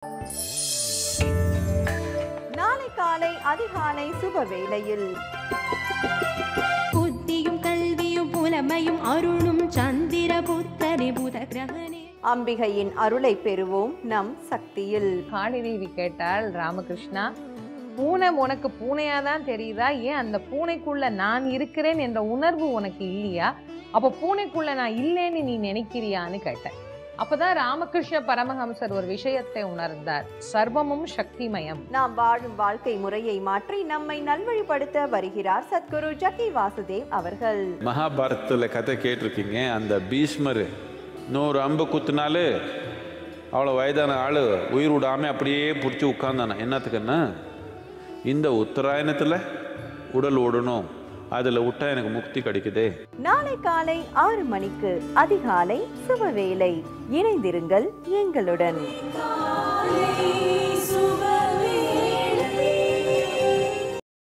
நாளை காலை அதிகாலை சுப வேளையில் புத்தியும் கல்வியும் புலமையும் அருளும் சந்திர புத்தரே புத கிரகணே அம்பிகையின் அருளை பெறுவோம் நம் சக்தியில் காளிதேவி கேட்டாள் ராமகிருஷ்ணா பூனை உனக்கு பூனையா தான் தெரியுதா ஏன் அந்த பூனைக்குள்ள நான் இருக்கிறேன் என்ற உணர்வு உனக்கு இல்லையா அப்ப பூனைக்குள்ள நான் இல்லைன்னு நீ நினைக்கிறியான்னு கேட்டேன் அப்பதான் ராமகிருஷ்ண பரமஹம்சர் ஒரு விஷயத்தை உணர்ந்தார் சர்வமும் சக்திமயம் நாம் வாழும் வாழ்க்கை முறையை மாற்றி நம்மை நல்வழிப்படுத்த வருகிறார் சத்குரு ஜக்கி வாசுதேவ் அவர்கள் மகாபாரதத்தில் கதை கேட்டிருக்கீங்க அந்த பீஷ்மர் நூறு அம்பு குத்துனாலே அவ்வளோ வயதான ஆள் உயிர் விடாமல் அப்படியே பிடிச்சி உட்காந்தானே என்னத்துக்குன்னா இந்த உத்தராயணத்தில் உடல் ஓடணும் அதில் விட்டா எனக்கு முக்தி கிடைக்குதே நாளை காலை ஆறு மணிக்கு அதிகாலை சுப வேளை இணைந்திருங்கள் எங்களுடன்